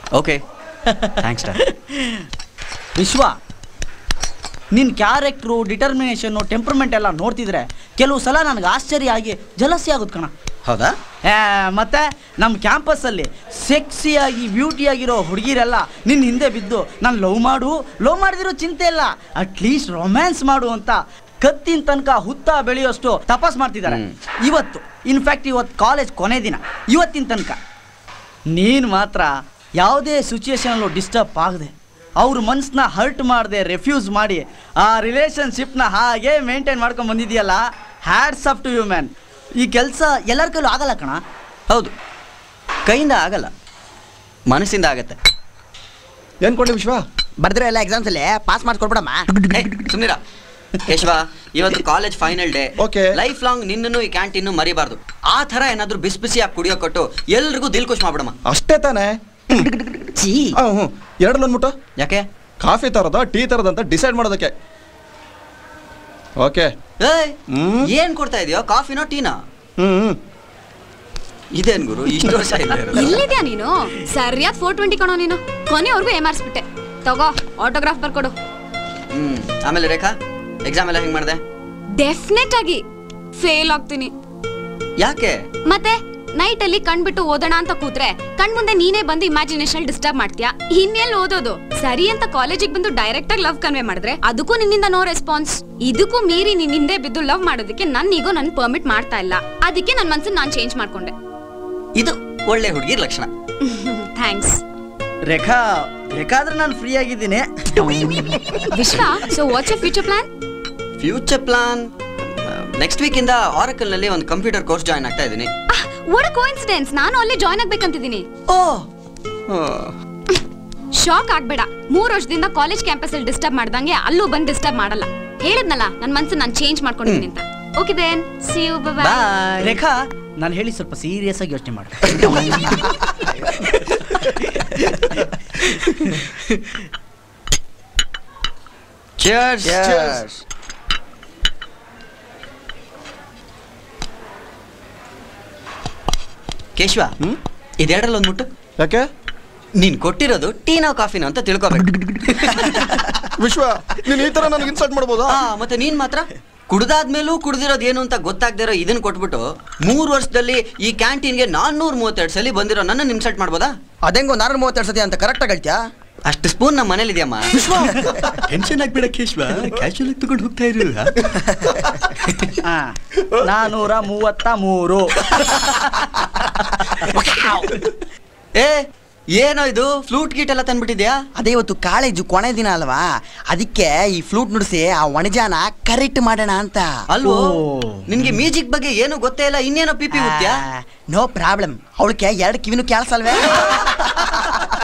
Okay thanks ವಿಶ್ವ ನಿನ್ನ character ಡಿಟರ್ಮಿನೇಷನ್ನು temperament ಎಲ್ಲ ನೋಡ್ತಿದ್ರೆ ಕೆಲವು ಸಲ ನನಗೆ ಆಶ್ಚರ್ಯ ಆಗಿ ಜಲಸಿ ಆಗುತ್ತೆ ಕಣ ಹೌದಾ ಏ, ಮತ್ತೆ ನಮ್ಮ ಕ್ಯಾಂಪಸ್ಸಲ್ಲಿ ಸೆಕ್ಸಿಯಾಗಿ ಬ್ಯೂಟಿಯಾಗಿರೋ ಹುಡುಗಿರೆಲ್ಲ ನಿನ್ನ ಹಿಂದೆ ಬಿದ್ದು ನಾನು ಲವ್ ಮಾಡು ಲವ್ ಮಾಡಿದಿರೋ ಚಿಂತೆ ಇಲ್ಲ ಅಟ್ಲೀಸ್ಟ್ ರೊಮ್ಯಾನ್ಸ್ ಮಾಡು ಅಂತ ಕತ್ತಿನ ತನಕ ಹುತ್ತ ಬೆಳೆಯೋಷ್ಟು ತಪಾಸ್ ಮಾಡ್ತಿದ್ದಾರೆ ಹ್ಮ್. ಇವತ್ತು ಇನ್ಫ್ಯಾಕ್ಟ್ ಇವತ್ತು ಕಾಲೇಜ್ ಕೊನೆ ದಿನ ಇವತ್ತಿನ ತನಕ ನೀನು ಮಾತ್ರ ಯಾವುದೇ ಸಿಚುಯೇಷನಲ್ಲೂ ಡಿಸ್ಟರ್ಬ್ ಆಗದೆ ಅವ್ರ ಮನ್ಸನ್ನ ಹರ್ಟ್ ಮಾಡದೆ ರೆಫ್ಯೂಸ್ ಮಾಡಿ ಆ ರಿಲೇಷನ್ಶಿಪ್ನ ಹಾಗೆ ಮೇಂಟೈನ್ ಮಾಡ್ಕೊಂಡು ಬಂದಿದೆಯಲ್ಲ hats off to you man ಈ ಕೆಲಸ ಎಲ್ಲರ ಕೈಲೂ ಆಗಲ್ಲ ಕಣ ಹೌದು ಕೈಯಿಂದ ಆಗಲ್ಲ ಮನಸ್ಸಿಂದ ಆಗತ್ತೆ ಏನ್ ಕೊಡ್ಲಿ ವಿಶ್ವ ಬರ್ದ್ರೆ ಎಲ್ಲ ಎಕ್ಸಾಮ್ಸ್ ಅಲ್ಲಿ ಪಾಸ್ ಮಾಡ್ಕೊಡ್ಬಿಡಮ್ಮ ಸುಮ್ನಿರ ಕೇಶವ ಇವತ್ತು college final day Okay. Life long ನಿನ್ನನ್ನು ಈ ಕ್ಯಾಂಟೀನ್ ಮರಿಬಾರ್ದು ಆ ಥರ ಏನಾದ್ರೂ ಬಿಸಿ ಬಿಸಿಯಾಗಿ ಕುಡಿಯೋ ಕೊಟ್ಟು ಎಲ್ರಿಗೂ ದಿಲ್ ಖುಷ್ ಮಾಡ್ಬಿಡಮ್ಮ ಅಷ್ಟೇ ತಾನೇ ಚೀ ಆ, ಹ್ಞೂ ಎರಡಲ್ಲಿ ಅಂದ್ಬಿಟ್ಟು ಯಾಕೆ ಕಾಫಿ ತರದ ಟೀ ತರದ ಅಂತ ಡಿಸೈಡ್ ಮಾಡೋದಕ್ಕೆ ಓಕೆ ಏಯ್ ಹ್ಮ್? ಏನ್ ಕೊಡ್ತಾ ಇದೆಯೋ ಕಾಫಿನೋ ಟೀನಾ ಹ್ಮ್ ಇದೇನ್ ಗುರು ಇಷ್ಟು ವರ್ಷ ಇಲ್ಲ ಇರೋದು. ಇಲ್ಲಿದ್ಯಾ ನೀನು ಸರಿಯಾದ ಫೋರ್ ಟ್ವೆಂಟಿ ಕಣೋ ನೀನು ಕೊನೆವರೆಗೂ ಏಮಾರಿಸ್ಬಿಟ್ಟೆ ತಗೋ ಆಟೋಗ್ರಾಫ್ ಬರ್ಕೊಡು ಹ್ಮ್ ಆಮೇಲೆ ರೇಖಾ ಎಕ್ಸಾಮ್ ಎಲ್ಲ ಹೆಂಗ್ ಮಾಡಿದೆ ಡೆಫಿನೆಟ್ ಆಗಿ ಫೇಲ್ ಆಗ್ತೀನಿ ಯಾಕೆ ಮತ್ತೆ ನೈಟ್ ಅಲ್ಲಿ ಕಣ್ಬಿಟ್ಟು ಓದೋಣ ಅಂತ ಕೂತ್ರೆ ಕಣ್ ಮುಂದೆ ನೀನೇ ಬಂದು ಇಮ್ಯಾಜಿನೇಷನ್ ಡಿಸ್ಟರ್ಬ್ ಮಾಡ್ತೀಯಾ ಇನ್ನೆಲ್ಲಿ ಓದೋದು ಸರಿ ಅಂತ ಕಾಲೇಜಿಗೆ ಬಂದು ಡೈರೆಕ್ಟ್ ಆಗಿ ಲವ್ ಕನ್ವೆ ಮಾಡಿದ್ರೆ ಅದಕ್ಕೂ ನಿನ್ನಿಂದ ನೋ ರೆಸ್ಪಾನ್ಸ್ ಇದಕ್ಕೂ ಮೀರಿ ನಿನ್ ಹಿಂದೆ ಬಿದ್ದು ಲವ್ ಮಾಡೋದಕ್ಕೆ ನನ್ ಈಗೋ ನನ್ ಪರ್ಮಿಟ್ ಮಾಡ್ತಾ ಇಲ್ಲ ಅದಕ್ಕೆ ನನ್ ಮನ್ಸನ್ನ ನಾನ್ ಚೇಂಜ್ ಮಾಡ್ಕೊಂಡೆ ಇದು ಒಳ್ಳೆ ಹುಡುಗಿರ್ ಲಕ್ಷಣ ಥ್ಯಾಂಕ್ಸ್ ರೇಖಾ ಬೇಕಾದ್ರೆ ನಾನು ಫ್ರೀ ಆಗಿದ್ದೀನಿ Vishwa so what's your future plan future plan next week ಇಂದ ಆರಕಲ್ ನಲ್ಲಿ ಒಂದು ಕಂಪ್ಯೂಟರ್ ಕೋರ್ಸ್ ಜಾಯ್ನ್ ಆಗ್ತಾ ಇದ್ದೀನಿ ವಾಟ್ ಅ ಕೋಇನ್ಸಿಡೆನ್ಸ್ ನಾನು ಅಲ್ಲೇ ಜಾಯ್ನ್ ಆಗ್ಬೇಕಂತಿದ್ದೀನಿ ಓ ಶಾಕ್ ಆಗ್ಬೇಡ ಮೂರ್ ವರ್ಷದಿಂದ ಕಾಲೇಜ್ ಕ್ಯಾಂಪಸ್ ಅಲ್ಲಿ ಡಿಸ್ಟರ್ಬ್ ಮಾಡ್ದಂಗೆ ಅಲ್ಲೂ ಬಂದು ಡಿಸ್ಟರ್ಬ್ ಮಾಡಲ್ಲ ಹೇಳಿದ್ನಲ್ಲ ನನ್ ಮನ್ಸು ನಾನು ಚೇಂಜ್ ಮಾಡ್ಕೊಂಡಿದ್ದೀನಿ ಅಂತ okay then see you bye bye Rekha ನಾನು ಹೇಳಿ ಸ್ವಲ್ಪ ಸೀರಿಯಸ್ ಆಗಿ ಯೋಚನೆ ಮಾಡು Cheers. ಕೇಶವ ಹ್ಮ್? ಇದೆರಡರಲ್ಲಿ ಒಂದು ಮುಟ್ಟು ಯಾಕೆ ನೀನ್ ಕೊಟ್ಟಿರೋದು ಟೀನೋ ಕಾಫಿನೋ ಅಂತ ತಿಳ್ಕೊಬೇಕು ವಿಶ್ವ ನೀನ್ ಈ ತರ ನನಗೆ ಇನ್ಸಲ್ಟ್ ಮಾಡ್ಬೋದಾ ಆ, ಮತ್ತೆ ನೀನ್ ಮಾತ್ರ ಕುಡ್ದಾದ್ಮೇಲೂ ಕುಡ್ದಿರೋದು ಏನು ಅಂತ ಗೊತ್ತಾಗ್ದಿರೋ ಇದನ್ನ ಕೊಟ್ಬಿಟ್ಟು ಮೂರು ವರ್ಷದಲ್ಲಿ ಈ ಕ್ಯಾಂಟೀನ್ಗೆ ನಾನ್ನೂರ ಮೂವತ್ತೆರಡು ಸಲ ಬಂದಿರೋ ನನ್ನ ಇನ್ಸಲ್ಟ್ ಮಾಡ್ಬೋದಾ ಅದೇಂಗೋ ನಾನು ಮೂವತ್ತೆರಡು ಸತಿ ಅಂತ ಕರೆಕ್ಟಾಗಿ ಹೇಳ್ತೀಯಾ ಅಷ್ಟು ಸ್ಪೂನ್ ನಮ್ಮ ಮನೇಲಿ ಇದೆಯಮ್ಮ ಟೆನ್ಷನ್ ಆಗ್ಬೇಡ ಕೇಶ್ವ ಕ್ಯಾಶುಯಲ್ ತಗೊಂಡು ಹೋಗ್ತಾ ಇರು ಆ, ನಾನೂರ ಮೂವತ್ತ ಮೂರು ಏ ಏನೋ ಇದು ಫ್ಲೂಟ್ ಗೀಟ್ ಎಲ್ಲ ತಂದ್ಬಿಟ್ಟಿದ್ಯಾ ಅದೇ ಇವತ್ತು ಕಾಲೇಜು ಕೊನೆ ದಿನ ಅಲ್ವಾ ಅದಕ್ಕೆ ಈ ಫ್ಲೂಟ್ ನುಡಿಸಿ ಆ ಒಣಜಾನ ಕರೆಕ್ಟ್ ಮಾಡೋಣ ಅಂತ ಅಲ್ವೋ ಓ. ನಿನ್ಗೆ ಮ್ಯೂಸಿಕ್ ಬಗ್ಗೆ ಏನು ಗೊತ್ತೇ ಇಲ್ಲ ಇನ್ನೇನೋ ಪಿಪಿ ಹೋಗ್ತ್ಯಾ ನೋ ಪ್ರಾಬ್ಲಮ್ ಅವಳಿಗೆ ಎರಡು ಕಿವಿನೂ ಕೇಳಿಸಲ್ವೇ